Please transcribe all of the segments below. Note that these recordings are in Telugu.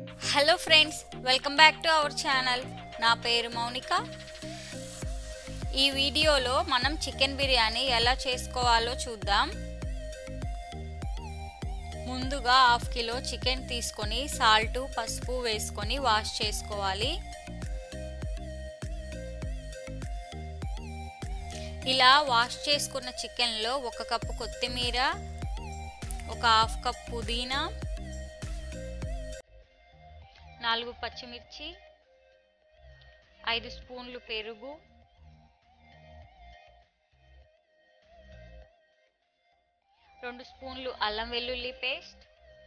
hello friends welcome back to our channel నా పేరు మౌనిక ఈ వీడియోలో మనం చికెన్ బిర్యానీ ఎలా చేసుకోవాలో చూద్దాం ముందుగా హాఫ్ కిలో చికెన్ తీసుకొని సాల్ట్ పసుపు వేసుకొని వాష్ చేసుకోవాలి ఇలా వాష్ చేసుకున్న చికెన్లో ఒక కప్పు కొత్తిమీర ఒక హాఫ్ కప్ పుదీనా నాలుగు పచ్చిమిర్చి ఐదు స్పూన్లు పెరుగు రెండు స్పూన్లు అల్లం వెల్లుల్లి పేస్ట్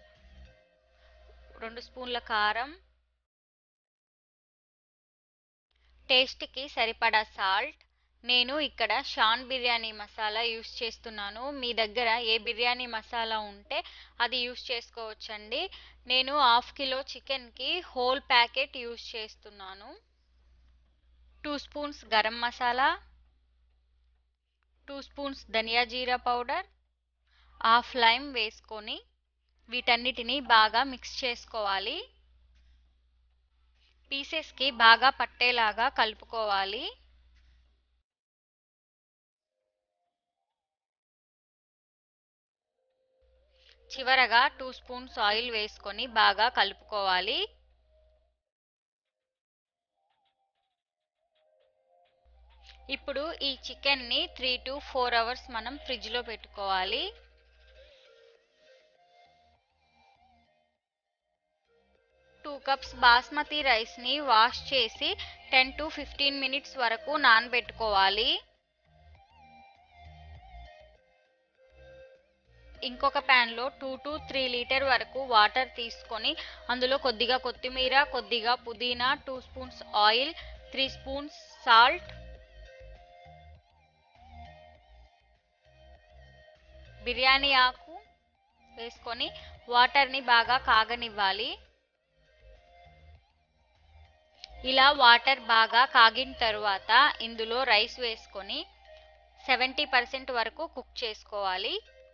రెండు స్పూన్ల కారం టేస్ట్కి సరిపడా సాల్ట్ నేను ఇక్కడ షాన్ బిర్యానీ మసాలా యూస్ చేస్తున్నాను మీ దగ్గర ఏ బిర్యానీ మసాలా ఉంటే అది యూస్ చేసుకోవచ్చండి నేను హాఫ్ కిలో చికెన్కి హోల్ ప్యాకెట్ యూస్ చేస్తున్నాను two spoons garam masala two spoons dhania jeera powder half lime వేసుకొని వీటన్నిటిని బాగా మిక్స్ చేసుకోవాలి పీసెస్కి బాగా పట్టేలాగా కలుపుకోవాలి చివరగా టూ స్పూన్స్ ఆయిల్ వేసుకొని బాగా కలుపుకోవాలి ఇప్పుడు ఈ చికెన్ని త్రీ టు ఫోర్ అవర్స్ మనం ఫ్రిడ్జ్లో పెట్టుకోవాలి టూ కప్స్ బాస్మతి రైస్ని వాష్ చేసి టెన్ టు ఫిఫ్టీన్ మినిట్స్ వరకు నానబెట్టుకోవాలి ఇంకొక ప్యాన్లో టూ టు త్రీ లీటర్ వరకు వాటర్ తీసుకొని అందులో కొద్దిగా కొత్తిమీర కొద్దిగా పుదీనా two spoons oil three spoons salt biryani ఆకు వేసుకొని వాటర్ని బాగా కాగనివ్వాలి ఇలా వాటర్ బాగా కాగిన తరువాత ఇందులో రైస్ వేసుకొని సెవెంటీ పర్సెంట్ వరకు కుక్ చేసుకోవాలి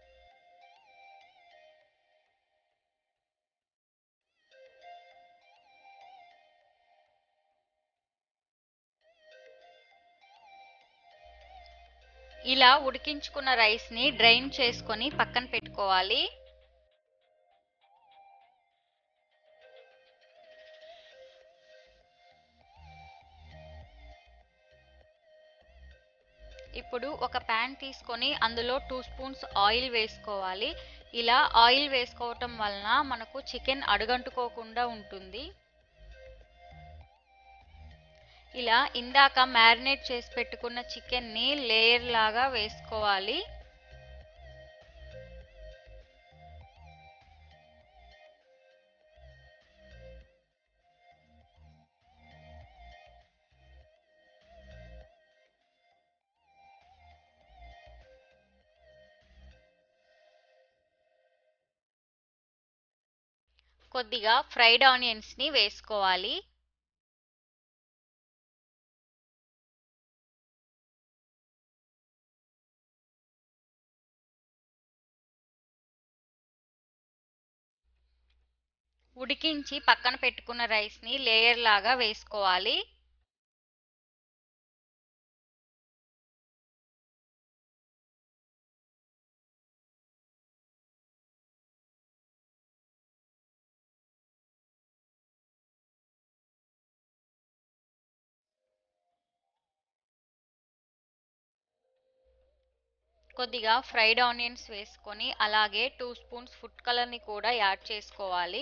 ఇలా ఉడికించుకున్న రైస్ని డ్రైన్ చేసుకొని పక్కన పెట్టుకోవాలి ఇప్పుడు ఒక ప్యాన్ తీసుకొని అందులో టూ స్పూన్స్ ఆయిల్ వేసుకోవాలి ఇలా ఆయిల్ వేసుకోవటం వలన మనకు చికెన్ అడుగంటుకోకుండా ఉంటుంది ఇలా ఇందాక మ్యారినేట్ చేసి పెట్టుకున్న చికెన్ని లేయర్ లాగా వేసుకోవాలి కొద్దిగా ఫ్రైడ్ ఆనియన్స్ని వేసుకోవాలి ఉడికించి పక్కన పెట్టుకున్న రైస్ని లేయర్ లాగా వేసుకోవాలి కొద్దిగా ఫ్రైడ్ ఆనియన్స్ వేసుకొని అలాగే టూ స్పూన్స్ ఫుడ్ కలర్ని కూడా యాడ్ చేసుకోవాలి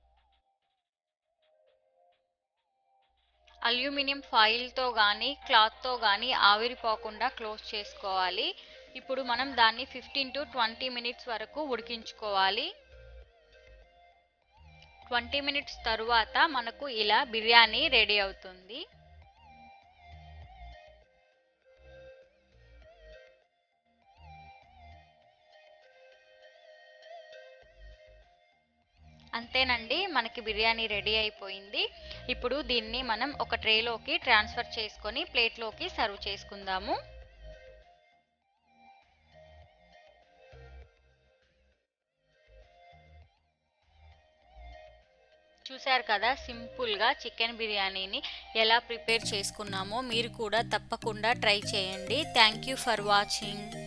అల్యూమినియం ఫాయిల్తో కానీ క్లాత్తో కానీ ఆవిరిపోకుండా క్లోజ్ చేసుకోవాలి ఇప్పుడు మనం దాన్ని ఫిఫ్టీన్ టు ట్వంటీ మినిట్స్ వరకు ఉడికించుకోవాలి ట్వంటీ మినిట్స్ తరువాత మనకు ఇలా బిర్యానీ రెడీ అవుతుంది అంతేనండి మనకి బిర్యానీ రెడీ అయిపోయింది ఇప్పుడు దీన్ని మనం ఒక ట్రేలోకి ట్రాన్స్ఫర్ చేసుకొని ప్లేట్లోకి సర్వ్ చేసుకుందాము చూశారు కదా సింపుల్గా చికెన్ బిర్యానీని ఎలా ప్రిపేర్ చేసుకున్నామో మీరు కూడా తప్పకుండా ట్రై చేయండి థ్యాంక్ యూ ఫర్ వాచింగ్